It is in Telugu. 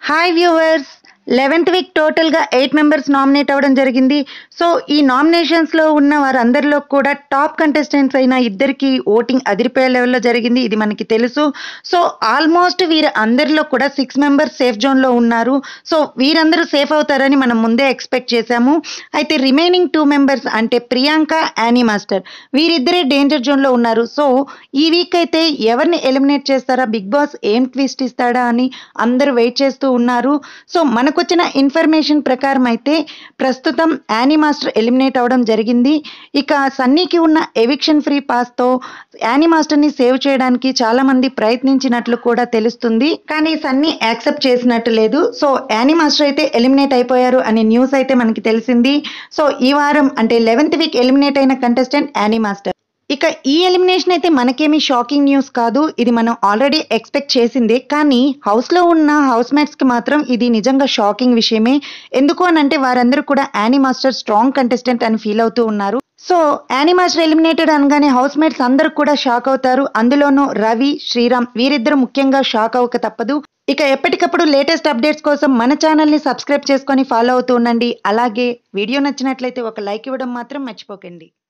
హాయ్ వ్యూవర్స్ లెవెన్త్ వీక్ టోటల్గా ఎయిట్ మెంబర్స్ నామినేట్ అవ్వడం జరిగింది సో ఈ నామినేషన్స్లో ఉన్న వారందరిలో కూడా టాప్ కంటెస్టెంట్స్ అయిన ఇద్దరికి ఓటింగ్ అదిరిపోయే లెవెల్లో జరిగింది ఇది మనకి తెలుసు సో ఆల్మోస్ట్ వీరు అందరిలో కూడా సిక్స్ మెంబర్స్ సేఫ్ జోన్లో ఉన్నారు సో వీరందరూ సేఫ్ అవుతారని మనం ముందే ఎక్స్పెక్ట్ చేశాము అయితే రిమైనింగ్ టూ మెంబర్స్ అంటే ప్రియాంక యానీ మాస్టర్ వీరిద్దరే డేంజర్ జోన్లో ఉన్నారు సో ఈ వీక్ అయితే ఎవరిని ఎలిమినేట్ చేస్తారా బిగ్ బాస్ ఏం ట్విస్ట్ ఇస్తాడా అని అందరూ వెయిట్ చేస్తూ ఉన్నారు సో మనకొచ్చిన ఇన్ఫర్మేషన్ ప్రకారం అయితే ప్రస్తుతం యానీ మాస్టర్ ఎలిమినేట్ అవ్వడం జరిగింది ఇక సన్నీకి ఉన్న ఎవిక్షన్ ఫ్రీ పాస్తో యానీ మాస్టర్ని సేవ్ చేయడానికి చాలా మంది ప్రయత్నించినట్లు కూడా తెలుస్తుంది కానీ సన్నీ యాక్సెప్ట్ చేసినట్టు లేదు సో యానీ మాస్టర్ అయితే ఎలిమినేట్ అయిపోయారు అనే న్యూస్ అయితే మనకి తెలిసింది సో ఈ వారం అంటే లెవెన్త్ వీక్ ఎలిమినేట్ అయిన కంటెస్టెంట్ యానీ మాస్టర్ ఇక ఈ ఎలిమినేషన్ అయితే మనకేమీ షాకింగ్ న్యూస్ కాదు ఇది మనం ఆల్రెడీ ఎక్స్పెక్ట్ చేసిందే కానీ హౌస్లో ఉన్న హౌస్ మేట్స్కి మాత్రం ఇది నిజంగా షాకింగ్ విషయమే ఎందుకు అని అంటే వారందరూ కూడా యానీ మాస్టర్ స్ట్రాంగ్ కంటెస్టెంట్ అని ఫీల్ అవుతూ ఉన్నారు సో యానీ మాస్టర్ ఎలిమినేటెడ్ అనగానే హౌస్ మేట్స్ అందరూ కూడా షాక్ అవుతారు అందులోనూ రవి శ్రీరామ్ వీరిద్దరు ముఖ్యంగా షాక్ అవ్వక తప్పదు ఇక ఎప్పటికప్పుడు లేటెస్ట్ అప్డేట్స్ కోసం మన ఛానల్ని సబ్స్క్రైబ్ చేసుకొని ఫాలో అవుతూ ఉండండి అలాగే వీడియో నచ్చినట్లయితే ఒక లైక్ ఇవ్వడం మాత్రం మర్చిపోకండి